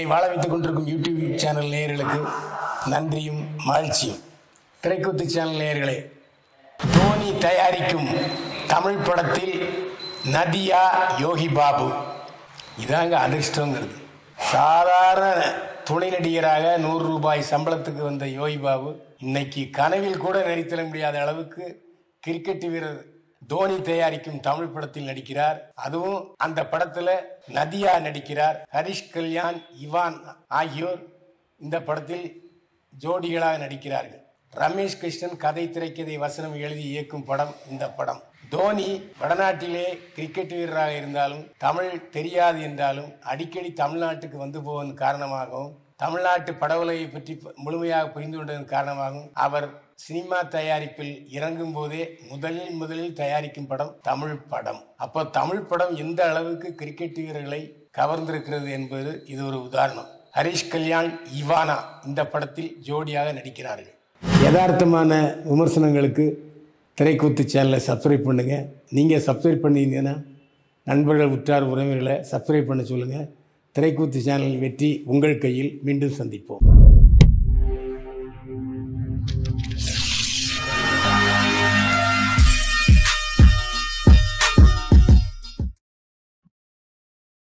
வாழ வைத்துக் கொண்டிருக்கும் யூடியூப் சேனல் நேயர்களுக்கு நன்றியும் மகிழ்ச்சியும் திரைக்கூத்து சேனல் நேயர்களே தோனி தயாரிக்கும் தமிழ் படத்தில் நதியா யோகி பாபு இதாங்க அதிர்ஷ்டங்கிறது சாதாரண துணை நடிகராக நூறு ரூபாய் சம்பளத்துக்கு வந்த யோகி பாபு இன்னைக்கு கனவில் கூட நினைத்திட முடியாத அளவுக்கு கிரிக்கெட் வீரர் தோனி தயாரிக்கும் தமிழ் படத்தில் நடிக்கிறார் அதுவும் அந்த படத்துல நதியா நடிக்கிறார் ஹரிஷ் கல்யாண் இவான் ஆகியோர் இந்த படத்தில் ஜோடிகளாக நடிக்கிறார்கள் ரமேஷ் கிருஷ்ணன் கதை திரைக்கதை வசனம் எழுதி இயக்கும் படம் இந்த படம் தோனி வடநாட்டிலே கிரிக்கெட் வீரராக இருந்தாலும் தமிழ் தெரியாது என்றாலும் அடிக்கடி தமிழ்நாட்டுக்கு வந்து போவதன் காரணமாகவும் தமிழ்நாட்டு படவுலையை பற்றி ப- முழுமையாக புரிந்து கொண்டதன் காரணமாகவும் அவர் சினிமா தயாரிப்பில் இறங்கும் போதே முதலில் முதலில் தயாரிக்கும் படம் தமிழ் படம் அப்போ தமிழ் படம் எந்த அளவுக்கு கிரிக்கெட் வீரர்களை கவர்ந்திருக்கிறது என்பது இது ஒரு உதாரணம் ஹரிஷ் கல்யாண் இவானா இந்த படத்தில் ஜோடியாக நடிக்கிறார்கள் யதார்த்தமான விமர்சனங்களுக்கு திரைக்கூத்து சேனலை சப்ஸ்கிரைப் பண்ணுங்கள் நீங்கள் சப்ஸ்கிரைப் பண்ணியிருந்தீங்கன்னா நண்பர்கள் உற்றார் உறவினர்களை சப்ஸ்கிரைப் பண்ண சொல்லுங்கள் திரைக்கூத்து சேனல் வெற்றி உங்கள் கையில் மீண்டும் சந்திப்போம்